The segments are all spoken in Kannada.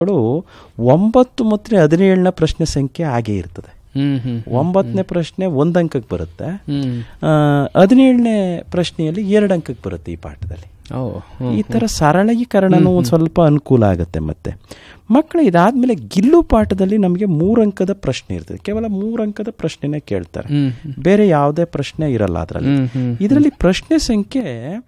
ಗಳು ಒಂಬತ್ತು ಮತ್ತು ಹದಿನೇಳನ ಪ್ರಶ್ನೆ ಸಂಖ್ಯೆ ಹಾಗೇ ಇರ್ತದೆ ಹ್ಮ್ ಹ್ಮ್ ಒಂಬತ್ತನೇ ಪ್ರಶ್ನೆ ಒಂದು ಅಂಕಕ್ಕೆ ಬರುತ್ತೆ ಹ್ಮ್ ಆ, ಹದಿನೇಳನೇ ಪ್ರಶ್ನೆಯಲ್ಲಿ ಎರಡು ಅಂಕಕ್ಕೆ ಬರುತ್ತೆ ಈ ಪಾಠದಲ್ಲಿ ಓ ಹ್ಮ್. ಈ ತರ ಸರಳೀಕರಣನೂ ಒಂದು ಸ್ವಲ್ಪ ಅನುಕೂಲ ಆಗುತ್ತೆ ಮತ್ತೆ ಮಕ್ಕಳು ಇದಾದ್ಮೇಲೆ ಗಿಲ್ಲು ಪಾಠದಲ್ಲಿ ನಮಗೆ ಮೂರು ಅಂಕದ ಪ್ರಶ್ನೆ ಇರ್ತದೆ ಕೇವಲ ಮೂರು ಅಂಕದ ಪ್ರಶ್ನೆನೇ ಕೇಳ್ತಾರೆ ಹ್ಮ್ ಹ್ಮ್. ಬೇರೆ ಯಾವುದೇ ಪ್ರಶ್ನೆ ಇರಲ್ಲ ಅದರಲ್ಲಿ ಹ್ಮ್ ಹ್ಮ್. ಇದರಲ್ಲಿ ಪ್ರಶ್ನೆ ಸಂಖ್ಯೆ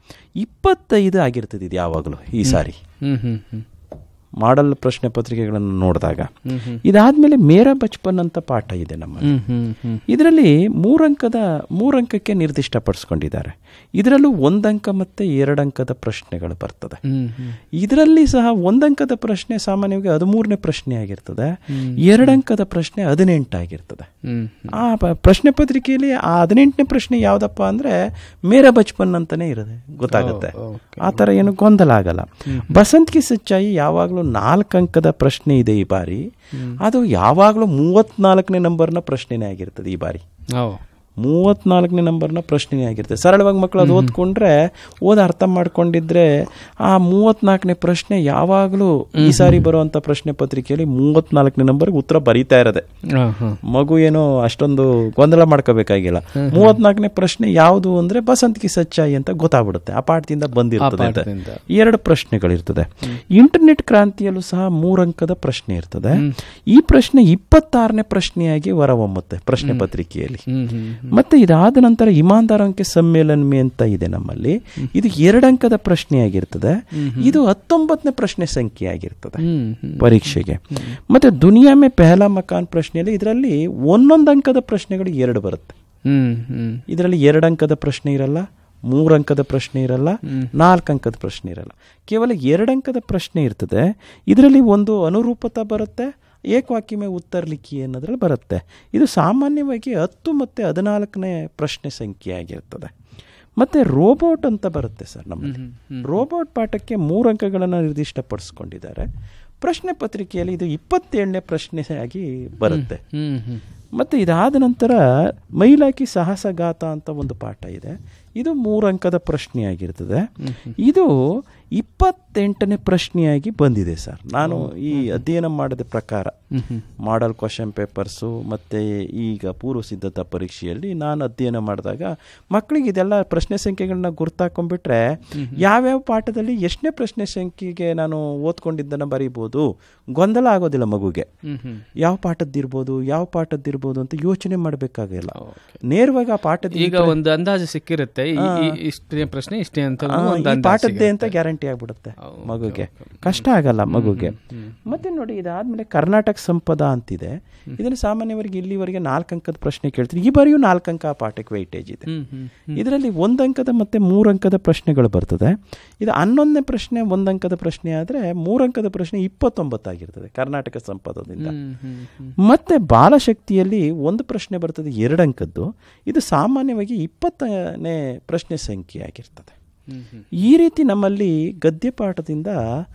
ಇಪ್ಪತ್ತೈದು ಆಗಿರ್ತದೆ ಇದು ಯಾವಾಗಲೂ ಈ ಸಾರಿ ಹ್ಮ್ ಹ್ಮ್ ಹ್ಮ್. ಮಾಡಲ್ ಪ್ರಶ್ನೆ ಪತ್ರಿಕೆಗಳನ್ನು ನೋಡಿದಾಗ ಹ್ಮ್ ಹ್ಮ್. ಇದಾದ್ಮೇಲೆ ಮೇರಾ ಬಚ್ಪನ್ ಅಂತ ಪಾಠ ಇದೆ ನಮ್ಮಲ್ಲಿ ಹ್ಮ್ ಹ್ಮ್ ಹ್ಮ್. ಇದರಲ್ಲಿ ಮೂರಂಕದ ಮೂರಂಕಕ್ಕೆ ನಿರ್ದಿಷ್ಟಪಡಿಸ್ಕೊಂಡಿದ್ದಾರೆ ಇದರಲ್ಲೂ ಒಂದಂಕ ಮತ್ತೆ ಎರಡಂಕದ ಪ್ರಶ್ನೆಗಳು ಬರ್ತದೆ ಹ್ಮ್ ಹ್ಮ್. ಇದರಲ್ಲಿ ಸಹ ಒಂದಂಕದ ಪ್ರಶ್ನೆ ಸಾಮಾನ್ಯವಾಗಿ ಹದಿಮೂರನೇ ಪ್ರಶ್ನೆ ಆಗಿರ್ತದೆ ಎರಡಂಕದ ಪ್ರಶ್ನೆ ಹದಿನೆಂಟಾಗಿರ್ತದೆ ಹ್ಮ್ ಆ ಪ- ಪ್ರಶ್ನೆ ಪತ್ರಿಕೆಯಲ್ಲಿ ಆ ಹದಿನೆಂಟನೇ ಪ್ರಶ್ನೆ ಯಾವ್ದಪ್ಪ ಅಂದ್ರೆ ಮೇರಾ ಬಚ್ಪನ್ ಅಂತಾನೆ ಇರುತ್ತೆ ಗೊತ್ತಾಗುತ್ತೆ ಓ, ಓಕೆ. ಆ ಥರ ಏನು ಗೊಂದಲ ಆಗಲ್ಲ ಬಸಂತ್ ಕಿ ಸಚ್ಚಾಯಿ ಯಾವಾಗಲೂ ನಾಲ್ಕು ಅಂಕದ ಪ್ರಶ್ನೆ ಇದೆ ಈ ಬಾರಿ ಅದು ಯಾವಾಗಲೂ ಮೂವತ್ನಾಲ್ಕನೇ ನಂಬರ್ನ ಪ್ರಶ್ನೆನೇ ಆಗಿರ್ತದೆ ಈ ಬಾರಿ ಓ ಮೂವತ್ನಾಲ್ಕನೇ ನಂಬರ್ನ ಪ್ರಶ್ನೆನೇ ಆಗಿರ್ತದೆ ಸರಳವಾಗಿ ಮಕ್ಕಳು ಅದು ಓದ್ಕೊಂಡ್ರೆ ಓದ ಅರ್ಥ ಮಾಡ್ಕೊಂಡಿದ್ರೆ ಆ ಮೂವತ್ನಾಲ್ಕನೇ ಪ್ರಶ್ನೆ ಯಾವಾಗಲೂ ಈ ಸಾರಿ ಬರುವಂತ ಪ್ರಶ್ನೆ ಪತ್ರಿಕೆಯಲ್ಲಿ ಮೂವತ್ನಾಲ್ಕನೇ ನಂಬರ್ಗೆ ಉತ್ತರ ಬರೀತಾ ಇರೋದೆ ಹಾ ಹಾ ಮಗು ಏನೋ ಅಷ್ಟೊಂದು ಗೊಂದಲ ಮಾಡ್ಕೋಬೇಕಾಗಿಲ್ಲ ಮೂವತ್ನಾಲ್ಕನೇ ಪ್ರಶ್ನೆ ಯಾವುದು ಅಂದ್ರೆ ಬಸಂತ್ ಕಿ ಸಚ್ಚಾಯಿ ಅಂತ ಗೊತ್ತಾಗ್ಬಿಡುತ್ತೆ ಆ ಪಾಠದಿಂದ ಬಂದಿರ್ತದೆ ಅಂತ. ಪಾಠದಿಂದ. ಎರಡು ಪ್ರಶ್ನೆಗಳಿರ್ತದೆ ಇಂಟರ್ನೆಟ್ ಕ್ರಾಂತಿಯಲ್ಲೂ ಸಹ ಮೂರಂಕದ ಪ್ರಶ್ನೆ ಇರ್ತದೆ ಈ ಪ್ರಶ್ನೆ ಇಪ್ಪತ್ತಾರನೇ ಪ್ರಶ್ನೆಯಾಗಿ ಹೊರಹೊಮ್ಮುತ್ತೆ ಪ್ರಶ್ನೆ ಪತ್ರಿಕೆಯಲ್ಲಿ ಹ್ಮ್ ಹ್ಮ್ ಮತ್ತೆ ಇದಾದ ನಂತರ ಇಮಾನ್ದಾರ್ ಅಂಕೆ ಸಮ್ಮೇಳನಮೆ ಅಂತ ಇದೆ ನಮ್ಮಲ್ಲಿ ಇದು ಎರಡಂಕದ ಪ್ರಶ್ನೆಯಾಗಿರ್ತದೆ ಇದು ಹತ್ತೊಂಬತ್ತನೇ ಪ್ರಶ್ನೆ ಸಂಖ್ಯೆ ಆಗಿರ್ತದೆ ಹ್ಮ್ ಹ್ಮ್. ಪರೀಕ್ಷೆಗೆ ಮತ್ತೆ ದುನಿಯಾ ಮೇ ಪೆಹಲಾ ಮಕಾನ್ ಪ್ರಶ್ನೆಯಲ್ಲಿ ಇದರಲ್ಲಿ ಒಂದೊಂದು ಅಂಕದ ಪ್ರಶ್ನೆಗಳು ಎರಡು ಬರುತ್ತೆ ಹ್ಮ್ ಹ್ಮ್ ಇದರಲ್ಲಿ ಎರಡು ಅಂಕದ ಪ್ರಶ್ನೆ ಇರಲ್ಲ ಮೂರು ಅಂಕದ ಪ್ರಶ್ನೆ ಇರಲ್ಲ ನಾಲ್ಕು ಅಂಕದ ಪ್ರಶ್ನೆ ಇರಲ್ಲ ಕೇವಲ ಎರಡು ಅಂಕದ ಪ್ರಶ್ನೆ ಇರ್ತದೆ ಇದರಲ್ಲಿ ಒಂದು ಅನುರೂಪತ ಬರುತ್ತೆ ಏಕವಾಕ್ಯಮೆ ಉತ್ತರ ಲಿಖಿ ಅನ್ನೋದ್ರಲ್ಲಿ ಬರುತ್ತೆ ಇದು ಸಾಮಾನ್ಯವಾಗಿ ಹತ್ತು ಮತ್ತು ಹದಿನಾಲ್ಕನೇ ಪ್ರಶ್ನೆ ಸಂಖ್ಯೆ ಆಗಿರ್ತದೆ ಮತ್ತೆ ರೋಬೋಟ್ ಅಂತ ಬರುತ್ತೆ ಸರ್ ನಮ್ಮಲ್ಲಿ ರೋಬೋಟ್ ಪಾಠಕ್ಕೆ ಮೂರು ಅಂಕಗಳನ್ನು ನಿರ್ದಿಷ್ಟಪಡಿಸ್ಕೊಂಡಿದ್ದಾರೆ ಪ್ರಶ್ನೆ ಪತ್ರಿಕೆಯಲ್ಲಿ ಇದು ಇಪ್ಪತ್ತೇಳನೇ ಪ್ರಶ್ನೆ ಆಗಿ ಬರುತ್ತೆ ಹ್ಮ್ ಹ್ಮ್ ಮತ್ತು ಇದಾದ ನಂತರ ಮೈಲಾಕಿ ಸಾಹಸಗಾತ ಅಂತ ಒಂದು ಪಾಠ ಇದೆ ಇದು ಮೂರು ಅಂಕದ ಪ್ರಶ್ನೆಯಾಗಿರ್ತದೆ ಇದು ಇಪ್ಪತ್ತೆಂಟನೇ ಪ್ರಶ್ನೆಯಾಗಿ ಬಂದಿದೆ ಸರ್ ನಾನು ಈ ಅಧ್ಯಯನ ಮಾಡಿದ ಪ್ರಕಾರ ಮಾಡಲ್ ಕ್ವಶನ್ ಪೇಪರ್ಸು ಮತ್ತು ಈಗ ಪೂರ್ವ ಸಿದ್ಧತಾ ಪರೀಕ್ಷೆಯಲ್ಲಿ ನಾನು ಅಧ್ಯಯನ ಮಾಡಿದಾಗ ಮಕ್ಕಳಿಗೆ ಇದೆಲ್ಲ ಪ್ರಶ್ನೆ ಸಂಖ್ಯೆಗಳನ್ನ ಗುರ್ತಾಕೊಂಡ್ಬಿಟ್ರೆ ಯಾವ್ಯಾವ ಪಾಠದಲ್ಲಿ ಎಷ್ಟನೇ ಪ್ರಶ್ನೆ ಸಂಖ್ಯೆಗೆ ನಾನು ಓದ್ಕೊಂಡಿದ್ದನ್ನು ಬರೀಬೋದು ಗೊಂದಲ ಆಗೋದಿಲ್ಲ ಮಗುಗೆ ಹ್ಮ್ ಹ್ಮ್ ಯಾವ ಪಾಠದ್ದಿರ್ಬೋದು ಯಾವ ಪಾಠದ್ದಿರ್ಬೋದು ಅಂತ ಯೋಚನೆ ಮಾಡಬೇಕಾಗಿಲ್ಲ ನೇರವಾಗಿ ಆ ಪಾಠದ ಈಗ ಒಂದು ಅಂದಾಜು ಸಿಕ್ಕಿರುತ್ತೆ ಈ- ಈ- ಇಷ್ಟೇ ಪ್ರಶ್ನೆ ಇಷ್ಟೇ ಅಂತ ಆ, ಒಂದು ಈ ಅಂದಾಜು ಪಾಠದ್ದೇ ಅಂತ ಗ್ಯಾರಂಟಿ ಆಗ್ಬಿಡುತ್ತೆ ಮಗುಗೆ ಕಷ್ಟ ಆಗಲ್ಲ ಮಗುಗೆ ಮತ್ತೆ ನೋಡಿ ಇದಾದ್ಮೇಲೆ ಕರ್ನಾಟಕ ಸಂಪದ ಅಂತಿದೆ ಇದನ್ನು ಸಾಮಾನ್ಯವಾಗಿ ಇಲ್ಲಿವರೆಗೆ ನಾಲ್ಕು ಅಂಕದ ಪ್ರಶ್ನೆ ಕೇಳ್ತೀನಿ ಈ ಬಾರಿಯೂ ನಾಲ್ಕು ಅಂಕ ಆ ಪಾಠಕ್ಕೆ ವೈಟೇಜ್ ಇದೆ ಹ್ಮ್ ಹ್ಮ್ ಇದರಲ್ಲಿ ಒಂದು ಅಂಕದ ಮತ್ತೆ ಮೂರು ಅಂಕದ ಪ್ರಶ್ನೆಗಳು ಬರ್ತದೆ ಇದು ಹನ್ನೊಂದನೇ ಪ್ರಶ್ನೆ ಒಂದು ಅಂಕದ ಪ್ರಶ್ನೆ ಆದರೆ ಮೂರು ಅಂಕದ ಪ್ರಶ್ನೆ ಇಪ್ಪತ್ತೊಂಬತ್ತಾಗಿರ್ತದೆ ಕರ್ನಾಟಕ ಸಂಪದದಿಂದ ಹ್ಮ್ ಹ್ಮ್ ಹ್ಮ್ ಮತ್ತೆ ಬಾಲಶಕ್ತಿಯಲ್ಲಿ ಒಂದು ಪ್ರಶ್ನೆ ಬರ್ತದೆ ಎರಡು ಅಂಕದ್ದು ಇದು ಸಾಮಾನ್ಯವಾಗಿ ಇಪ್ಪತ್ತನೇ ಪ್ರಶ್ನೆ ಸಂಖ್ಯೆ ಆಗಿರ್ತದೆ ಹ್ಮ್ ಹ್ಮ್ ಈ ರೀತಿ ನಮ್ಮಲ್ಲಿ ಗದ್ಯ ಪಾಠದಿಂದ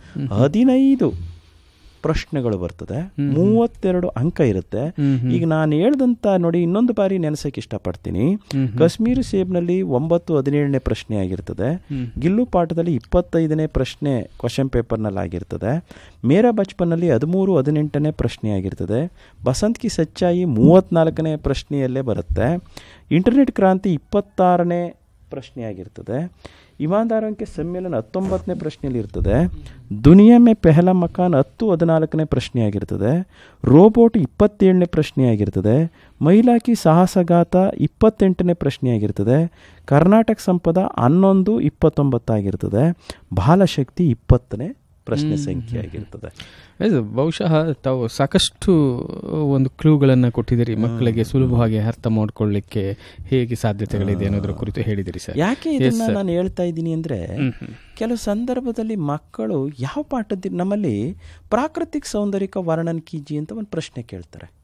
ಹದಿನೈದು ಪ್ರಶ್ನೆಗಳು ಬರ್ತದೆ ಮೂವತ್ತೆರಡು ಅಂಕ ಇರುತ್ತೆ ಈಗ ನಾನು ಹೇಳ್ದಂತ ನೋಡಿ ಇನ್ನೊಂದು ಬಾರಿ ನೆನೆಸಕ್ಕೆ ಇಷ್ಟಪಡ್ತೀನಿ ಕಾಶ್ಮೀರಿ ಸೇಬ್ನಲ್ಲಿ ಒಂಬತ್ತು ಹದಿನೇಳನೇ ಪ್ರಶ್ನೆ ಆಗಿರ್ತದೆ ಗಿಲ್ಲು ಪಾಠದಲ್ಲಿ ಇಪ್ಪತ್ತೈದನೇ ಪ್ರಶ್ನೆ ಕ್ವಶನ್ ಪೇಪರ್ನಲ್ಲಿ ಆಗಿರ್ತದೆ ಮೇರಾ ಬಚ್ಪನ್ನಲ್ಲಿ ಹದಿಮೂರು ಹದಿನೆಂಟನೇ ಪ್ರಶ್ನೆ ಆಗಿರ್ತದೆ ಬಸಂತ್ ಕಿ ಸಚ್ಚಾಯಿ ಮೂವತ್ನಾಲ್ಕನೇ ಪ್ರಶ್ನೆಯಲ್ಲೇ ಬರುತ್ತೆ ಇಂಟರ್ನೆಟ್ ಕ್ರಾಂತಿ ಇಪ್ಪತ್ತಾರನೇ ಪ್ರಶ್ನೆ ಆಗಿರ್ತದೆ ಇಮಾನ್ದಾರ್ ಅಂಕೆ ಸಮ್ಮೇಳನ ಹತ್ತೊಂಬತ್ತನೇ ಪ್ರಶ್ನೆಯಲ್ಲಿ ಇರ್ತದೆ ದುನಿಯಾ ಮೇ ಪೆಹಲ ಮಕಾನ್ ಹತ್ತು ಹದಿನಾಲ್ಕನೇ ಪ್ರಶ್ನೆ ಆಗಿರ್ತದೆ ರೋಬೋಟ್ ಇಪ್ಪತ್ತೇಳನೇ ಪ್ರಶ್ನೆ ಆಗಿರ್ತದೆ ಮೈಲಾಕಿ ಸಾಹಸಗಾತ ಇಪ್ಪತ್ತೆಂಟನೇ ಪ್ರಶ್ನೆ ಆಗಿರ್ತದೆ ಕರ್ನಾಟಕ ಸಂಪದ ಹನ್ನೊಂದು ಇಪ್ಪತ್ತೊಂಬತ್ತಾಗಿರ್ತದೆ ಬಾಲಶಕ್ತಿ ಇಪ್ಪತ್ತನೇ ಪ್ರಶ್ನೆ ಸಂಖ್ಯೆ ಆಗಿರ್ತದೆ ಇದು ಬಹುಶಃ ತಾವು ಸಾಕಷ್ಟು ಒಂದು ಕ್ಲೂಗಳನ್ನು ಕೊಟ್ಟಿದ್ದೀರಿ ಮಕ್ಕಳಿಗೆ ಸುಲಭವಾಗಿ ಅರ್ಥ ಮಾಡ್ಕೊಳ್ಳಿಕ್ಕೆ ಹೇಗೆ ಸಾಧ್ಯತೆಗಳಿದೆ ಅನ್ನೋದ್ರ ಕುರಿತು ಹೇಳಿದಿರಿ ಸರ್ ಯಾಕೆ ಇದನ್ನ ನಾನು ಹೇಳ್ತಾ ಇದ್ದೀನಿ ಅಂದ್ರೆ ಕೆಲವು ಸಂದರ್ಭದಲ್ಲಿ ಮಕ್ಕಳು ಯಾವ ಪಾಠದ ನಮ್ಮಲ್ಲಿ ಪ್ರಾಕೃತಿಕ ಸೌಂದರ್ಯಕ ವರ್ಣನ್ ಕೀಜಿ ಅಂತ ಒಂದು ಪ್ರಶ್ನೆ ಕೇಳ್ತಾರೆ